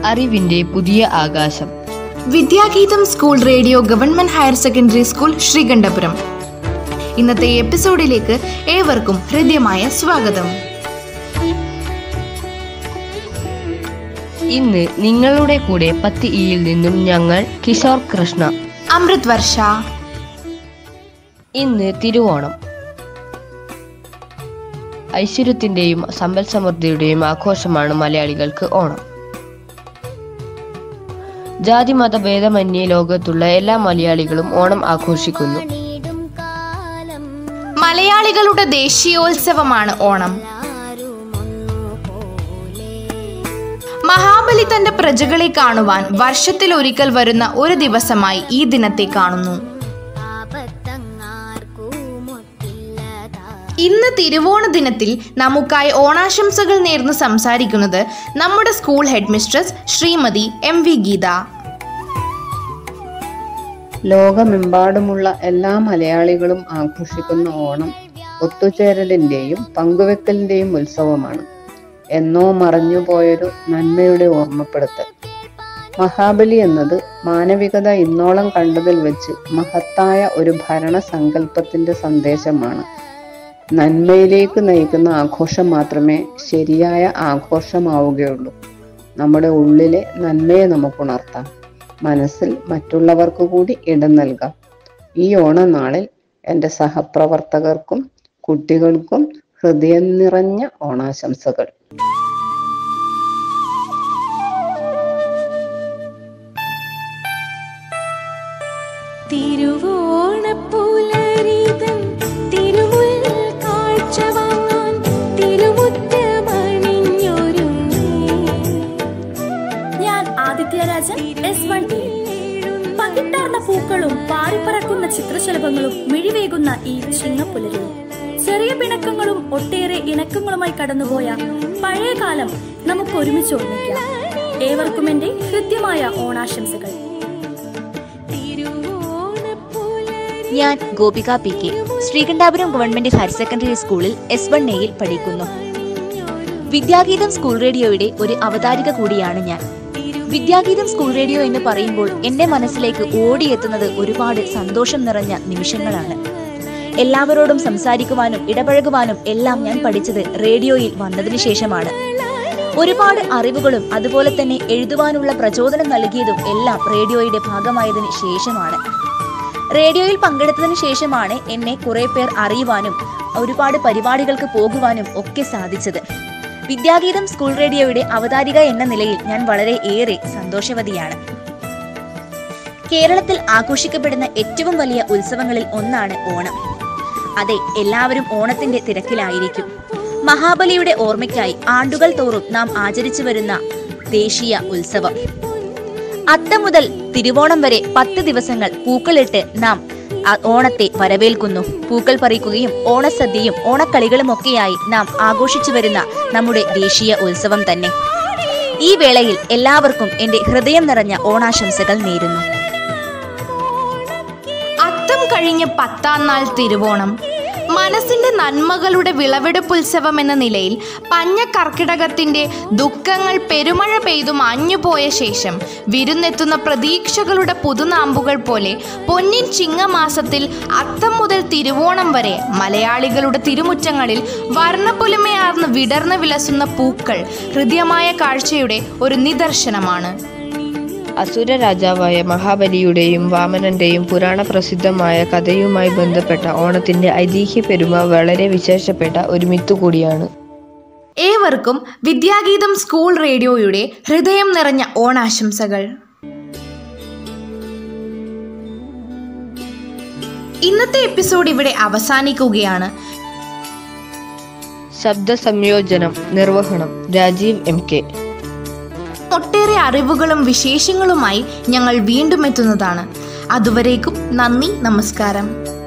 അറിവിന്റെ പുതിയ ആകാശം Vidyageetham school radio government higher secondary school Sreekandapuram ഇന്നത്തെ എപ്പിസോഡിലേക്ക് ഏവർക്കും ഹൃദ്യമായ സ്വാഗതം ഇന്ന് നിങ്ങളുടെ കൂടെ പത്ത് ഇയിൽ നിന്നും ഞങ്ങൾ കിഷോർ കൃഷ്ണ അമൃത് വർഷ ഇന്ന് തിരുവോണം ഐശ്വര്യത്തിന്റെയും സമ്പൽ സമൃദ്ധിയുടെയും ആഘോഷമാണ് മലയാളികൾക്ക് ഓണം ജാതി മത ഭേദമന്യേ ലോകത്തുള്ള എല്ലാ മലയാളികളും ഓണം ആഘോഷിക്കുന്നു മലയാളികളുടെ ദേശീയോത്സവമാണ് ഓണം മഹാബലി തന്റെ പ്രജകളെ കാണുവാൻ വർഷത്തിൽ ഒരിക്കൽ വരുന്ന ഒരു ദിവസമായി ഈ ദിനത്തെ കാണുന്നു ഇന്ന് തിരുവോണ ദിനത്തിൽ നമുക്കായി ഓണാശംസകൾ നേർന്ന് സംസാരിക്കുന്നത് നമ്മുടെ school headmistress Shrimati M V Geetha ലോകമെമ്പാടുമുള്ള എല്ലാ മലയാളികളും ആഘോഷിക്കുന്ന ഓണം ഒത്തുചേരലിന്റെയും പങ്കുവെക്കലിന്റെയും ഉത്സവമാണ് എന്നോ മറഞ്ഞുപോയൊരു നന്മയുടെ ഓർമ്മപ്പെടുത്തൽ മഹാബലി എന്നത് മാനവികത ഇന്നോളം കണ്ടതിൽ വെച്ച് മഹത്തായ ഒരു ഭരണ സങ്കല്പത്തിന്റെ സന്ദേശമാണ് നന്മയിലേക്ക് നയിക്കുന്ന ആഘോഷം മാത്രമേ ശരിയായ ആഘോഷമാവുകയുള്ളൂ നമ്മുടെ ഉള്ളിലെ നന്മയെ നമുക്ക് ഉണർത്താം മനസ്സിൽ മറ്റുള്ളവർക്ക് കൂടി ഇടം നൽകാം ഈ ഓണനാളിൽ എൻ്റെ സഹപ്രവർത്തകർക്കും കുട്ടികൾക്കും ഹൃദയം നിറഞ്ഞ ഓണാശംസകൾ തിരുവോണപ്പുലരിതൻ തിരുമുൽ കാഴ്ച വാങ്ങാൻ തിരുമുറ്റമണിഞ്ഞൊരുങ്ങി ഞാൻ ആദിത്യരാജൻ എസ് വൺ ടി പകിട്ടാർന്ന പൂക്കളും പാറിപ്പറക്കുന്ന ചിത്രശലഭങ്ങളും മിഴിവേകുന്ന ഈ ചിങ്ങപ്പുലരിൽ ചെറിയ പിണക്കങ്ങളും ഒട്ടേറെ ഇണക്കങ്ങളുമായി കടന്നുപോയ പഴയ കാലം നമുക്ക് ഒരുമിച്ച് ഓർമ്മിക്കാം ഏവർക്കും എന്റെ ഹൃദ്യമായ ഓണാശംസകൾ തിരുവോണപ്പുലരി ഞാൻ Gopika P K Sreekandapuram government higher secondary സ്കൂളിൽ എസ് വൺ എയിൽ പഠിക്കുന്നു വിദ്യാഗീതം സ്കൂൾ റേഡിയോയുടെ ഒരു അവതാരിക കൂടിയാണ് ഞാൻ വിദ്യാഗീതം സ്കൂൾ റേഡിയോ എന്ന് പറയുമ്പോൾ എന്റെ മനസ്സിലേക്ക് ഓടിയെത്തുന്നത് ഒരുപാട് സന്തോഷം നിറഞ്ഞ നിമിഷങ്ങളാണ് എല്ലാവരോടും സംസാരിക്കുവാനും ഇടപഴകുവാനും എല്ലാം ഞാൻ പഠിച്ചത് റേഡിയോയിൽ വന്നതിന് ശേഷമാണ് ഒരുപാട് അറിവുകളും അതുപോലെ തന്നെ എഴുതുവാനുള്ള പ്രചോദനം നൽകിയതും എല്ലാം റേഡിയോയുടെ ഭാഗമായതിനു ശേഷമാണ് റേഡിയോയിൽ പങ്കെടുത്തതിനു ശേഷമാണ് എന്നെ കുറെ പേർ അറിയുവാനും ഒരുപാട് പരിപാടികൾക്ക് പോകുവാനും ഒക്കെ സാധിച്ചത് വിദ്യാഗീതം സ്കൂൾ റേഡിയോയുടെ അവതാരിക എന്ന നിലയിൽ ഞാൻ വളരെ ഏറെ സന്തോഷവതിയാണ് കേരളത്തിൽ ആഘോഷിക്കപ്പെടുന്ന ഏറ്റവും വലിയ ഉത്സവങ്ങളിൽ ഒന്നാണ് ഓണം അതെ എല്ലാവരും ഓണത്തിന്റെ തിരക്കിലായിരിക്കും മഹാബലിയുടെ ഓർമ്മയ്ക്കായി ആണ്ടുകൾ തോറും നാം ആചരിച്ചു വരുന്ന ദേശീയ ഉത്സവം അത്തം മുതൽ തിരുവോണം വരെ പത്ത് ദിവസങ്ങൾ പൂക്കളിട്ട് നാം ആ ഓണത്തെ വരവേൽക്കുന്നു പൂക്കൾ പറിക്കുകയും ഓണസദ്യയും ഓണക്കളികളും ഒക്കെയായി നാം ആഘോഷിച്ചു വരുന്ന നമ്മുടെ ദേശീയ ഉത്സവം തന്നെ ഈ വേളയിൽ എല്ലാവർക്കും എന്റെ ഹൃദയം നിറഞ്ഞ ഓണാശംസകൾ നേരുന്നു അത്തം കഴിഞ്ഞ് പത്താം നാൾ തിരുവോണം മനസ്സിന്റെ നന്മകളുടെ വിളവെടുപ്പുത്സവം എന്ന നിലയിൽ പഞ്ഞ കർക്കിടകത്തിന്റെ ദുഃഖങ്ങൾ പെരുമഴ പെയ്തു മാഞ്ഞുപോയ ശേഷം വിരുന്നെത്തുന്ന പ്രതീക്ഷകളുടെ പുതുനാമ്പുകൾ പോലെ പൊന്നിൻ ചിങ്ങമാസത്തിൽ അത്തം മുതൽ തിരുവോണം വരെ മലയാളികളുടെ തിരുമുറ്റങ്ങളിൽ വർണ്ണപ്പൊലിമയാർന്ന് വിടർന്ന് വിലസുന്ന പൂക്കൾ ഹൃദ്യമായ കാഴ്ചയുടെ ഒരു നിദർശനമാണ് അസുര രാജാവായ മഹാബലിയുടെയും വാമനന്റെയും പുരാണ പ്രസിദ്ധമായ കഥയുമായി ബന്ധപ്പെട്ട ഓണത്തിന്റെ ഐതിഹ്യ പെരുമ വളരെ വിശേഷപ്പെട്ട ഒരു മിത്തു കൂടിയാണ് ഏവർക്കും വിദ്യാഗീതം സ്കൂൾ റേഡിയോയുടെ ഹൃദയം നിറഞ്ഞ ഓണാശംസകൾ ഇന്നത്തെ എപ്പിസോഡ് ഇവിടെ അവസാനിക്കുകയാണ് ശബ്ദ സംയോജനം നിർവഹണം രാജീവ് എം കെ ഒട്ടേറെ അറിവുകളും വിശേഷങ്ങളുമായി ഞങ്ങൾ വീണ്ടും എത്തുന്നതാണ് അതുവരേക്കും നന്ദി നമസ്കാരം